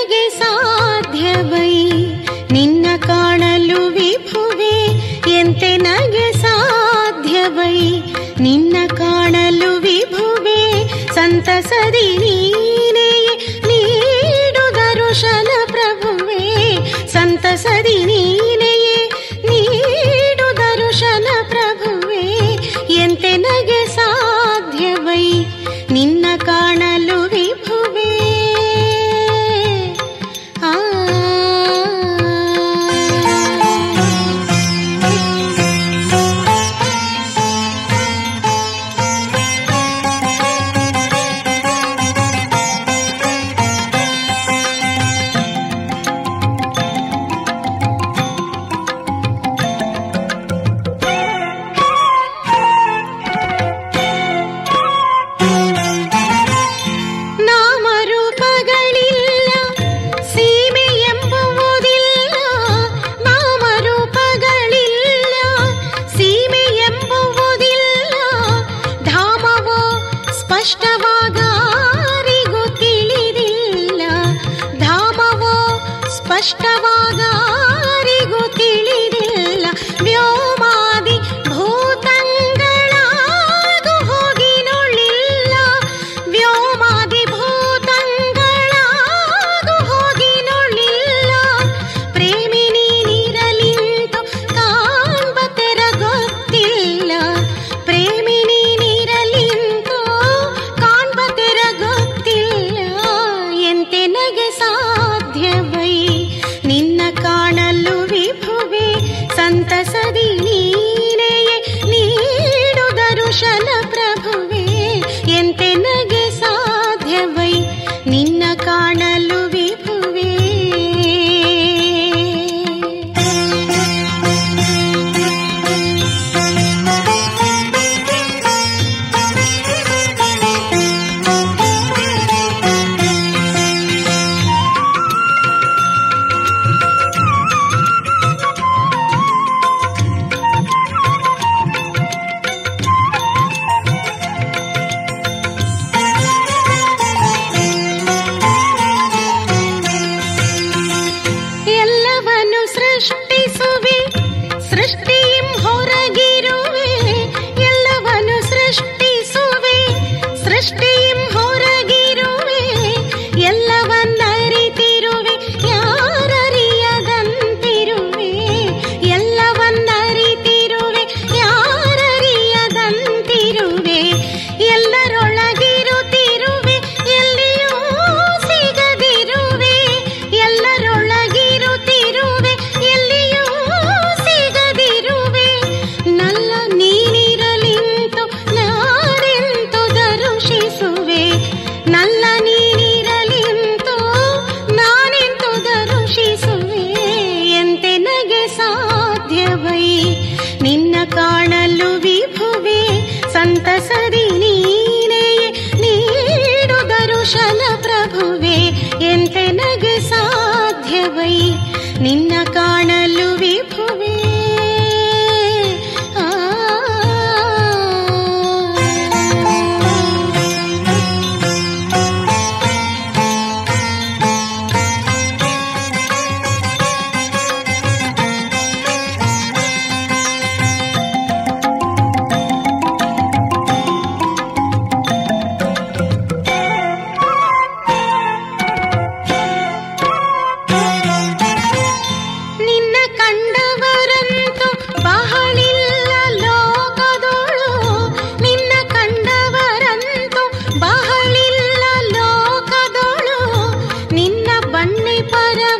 ನಗೆ ಸಾಧ್ಯವೈ ನಿನ್ನ ಕಾಣಲು ವಿಭುವೆ ಎಂತೆ ನಗೆ ಸಾಧ್ಯವೈ ನಿನ್ನ ಕಾಣಲು ವಿಭುವೆ ಸಂತಸದಿ ನೀನೇ ನೀಡು ದರುಶನ ಪ್ರಭುವೆ ಸಂತಸದಿ ನೀನೇ ನೀಡು ದರುಶನ ಪ್ರಭುವೆ ಎಂತೆ ನಗೆ ಸಾಧ್ಯವೈ ನಿನ್ನ ಕಾಣಲು ವಿಭುವೆ ಆ ನಾಮರೂಪಗಳಿಲ್ಲ ಸೀಮೆ ಎಂಬುವುದಿಲ್ಲ ನಾಮರೂಪಗಳಿಲ್ಲ ಸೀಮೆ ಎಂಬುವುದಿಲ್ಲ ಧಾಮವೋ ಸ್ಪಷ್ಟವಾಗಾರಿಗೂ ತಿಳಿದಿಲ್ಲ ಧಾಮವೋ ಸ್ಪಷ್ಟವಾಗಾರಿಗೂ ತಿಳಿದಿಲ್ಲ ವ್ಯೋಮಾದಿ ಭೂತಂಗಳಾಗು ಹೋಗಿ ನುಳ್ಳಿಲ್ಲ ವ್ಯೋಮಾದಿ ಭೂತಂಗಳಾಗು ಹೋಗಿ ನುಳ್ಳಿಲ್ಲ ಪ್ರೇಮಿ ನೀನಿರಲಿಂತು ಕಾಣ್ಬ ತೆರ ಗೊತ್ತಿಲ್ಲ ಪ್ರೇಮಿ ನೀನಿರಲಿಂತು ಕಾಣ್ಬ ತೆರ ಗೊತ್ತಿಲ್ಲ ಎಂತೆ ನಗೆ ಸಾಧ್ಯವೈ ನಿನ್ನ ಕಾಣಲು ವಿಭುವೆ ಸಂತಸದಿ ನೀನೆಯೇ ನೀಡು ದರುಶನ ಪ್ರಭುವೆ ಎಂತೆ ನಗೆ ಸಾಧ್ಯವೈ ನಿನ್ನ ಕಾಣಲು ವಿಭುವೆ ಎಲ್ಲವನ್ನು ಸೃಷ್ಟಿಸುವೆ ಸೃಷ್ಟಿಯಂ ಹೊರಗಿರುವೆ ಎಲ್ಲವನ್ನು ಸೃಷ್ಟಿಸುವೆ ಸೃಷ್ಟಿಯಂ ಹೊರಗಿರುವೆ ಎಲ್ಲವನ್ನರಿತಿರುವೆ ಯಾರರಿಯದಂತಿರುವೆ ಎಲ್ಲವನ್ನರಿತಿರುವೆ ಯಾರರಿಯದಂತಿರುವೆ ಎಲ್ಲರೊಳಗಿರುತ್ತಿರುವೆ ಎಲ್ಲಿಯೂ ಸಿಗದಿರುವೆ ಎಲ್ಲರೊಳಗಿರುತ್ತಿರುವೆ ಎಲ್ಲಿಯೂ ಸಿಗದಿರುವೆ ನಲ್ಲ ನೀನಿರಲಿಂತು ನಾನೆಂತು ದರುಶಿಸುವೆ ನಲ್ಲ ನೀನಿರಲಿಂತು ನಾನೆಂತು ದರುಶಿಸುವೆ ಎಂತೆ ನಗೆ ಸಾಧ್ಯವೈ ನಿನ್ನ ಕಾಣಲು ವಿಭುವೆ ಸಂತಸದಿ ನೀನೆಯೇ ನೀಡು ದರುಶನ ಪ್ರಭುವೆ ಎಂತೆ ನಗೆ ಸಾಧ್ಯವೈ ನಿನ್ನ ಕಾಣಲು ವಿಭುವೆ ಆ ನಿನ್ನ ಕಂಡವರಂತೂ ಬಹಳಿಲ್ಲ ಲೋಕದೊಳು ನಿನ್ನ ಕಂಡವರಂತೂ ಬಹಳಿಲ್ಲ ಲೋಕದೊಳು ನಿನ್ನ ಬಣ್ಣಿ ಪರ